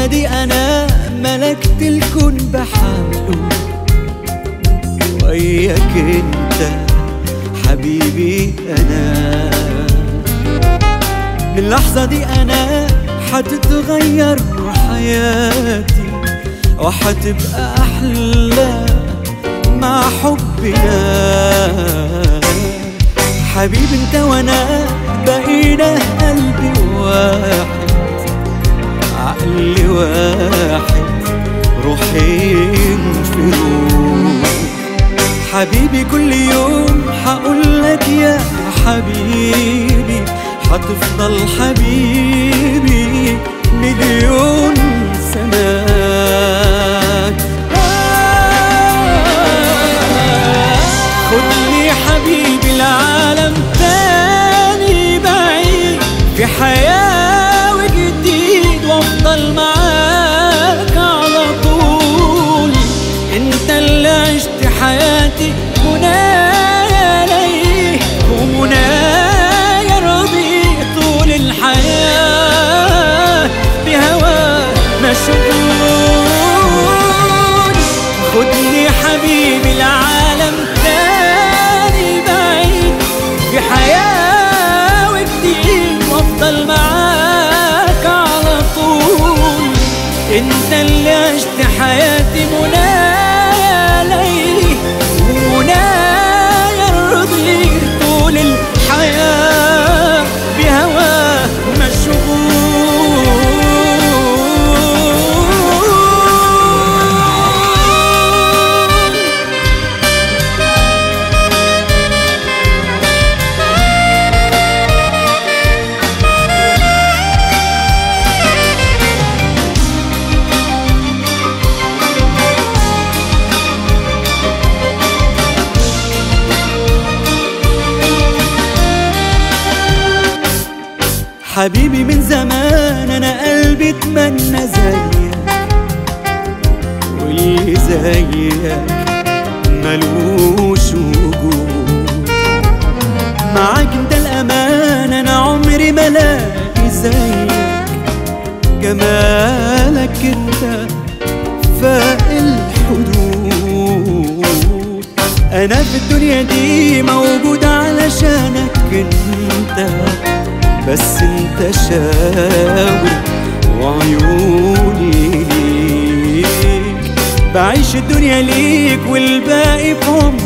الليلة دي أنا ملكت الكون بحاله وياك انت حبيبي أنا من اللحظة دي أنا حتتغير حياتي وحتبقى أحلى مع حبنا حبيبي انت وانا بقينا قلبي واحد عقلي واحد روحين في روح حبيبي كل يوم حقول لك يا حبيبي حتفضل حبيبي مليون سنة خدني حبيبي العالم تاني بعيد في حياة وجديد وافضل معاك على طول انت اللي عشت حياتي منايا ليه ومنايا رضي طول الحياة بهواه مشغول خدني حبيبي العالم تاني بعيد في حياة وجديد وافضل معاك على طول انت اللي عشت حياتي منايا ليلي ومنايا رضي طول الحياة بهواه مشغول حبيبي من زمان انا قلبي اتمنى زيك واللي زيك ملوش وجود معاك انت الامان انا عمري ما الاقي زيك جمالك انت فاق الحدود انا في الدنيا دي موجود علشانك انت بس انت شاور وعيوني ليك بعيش الدنيا ليك والباقي في عمري